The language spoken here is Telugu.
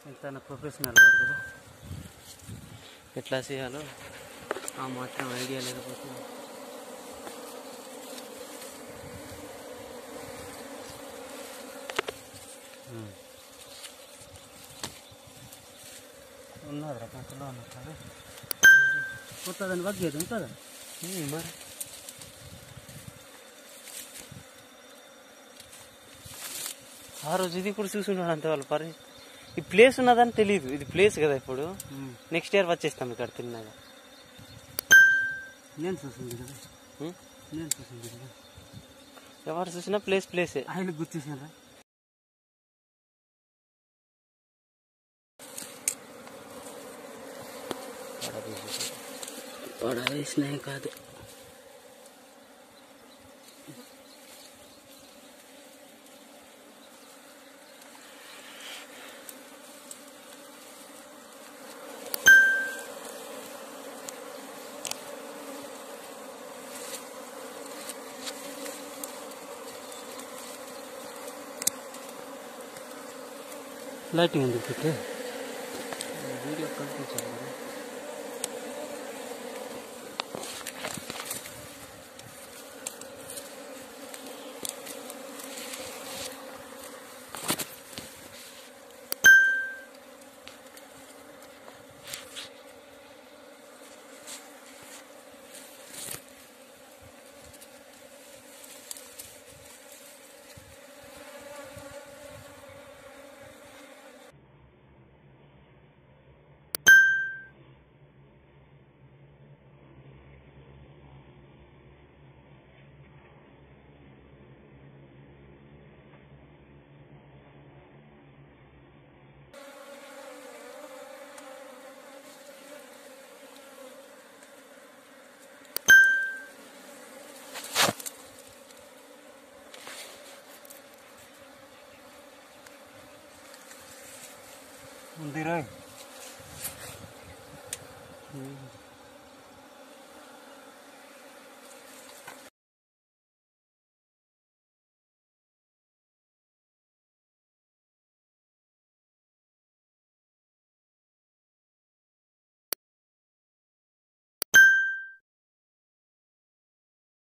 ఎంత ప్రొఫెషనల్ వాడు కదా ఎట్లా చేయాలో ఆ మాత్రం ఐడియా లేకపోతే ఉన్నది రా కంచెలో ఉన్నది కొత్తదని వగ్గేది ఉంటుందా ఉమ్, మరి ఆ రోజు ఇది కూడా చూసున్నాడు అంతే వాళ్ళు పరి ఈ ప్లేస్ ఉన్నదని తెలియదు ఇది ప్లేస్ కదా ఇప్పుడు నెక్స్ట్ ఇయర్ వచ్చేస్తాం ఇక్కడ తిన్నాక నేను చూసింది కదా ఉమ్, నేను చూసింది కదా ఎవరు చూసినా ప్లేస్ ప్లేసే ఆయన గుర్తించారా పడవేసినాయి కాదు లైటింగ్ ఎందుకు పెట్టే వీడియో కనిపించాలి కదా ఉంది రాయ్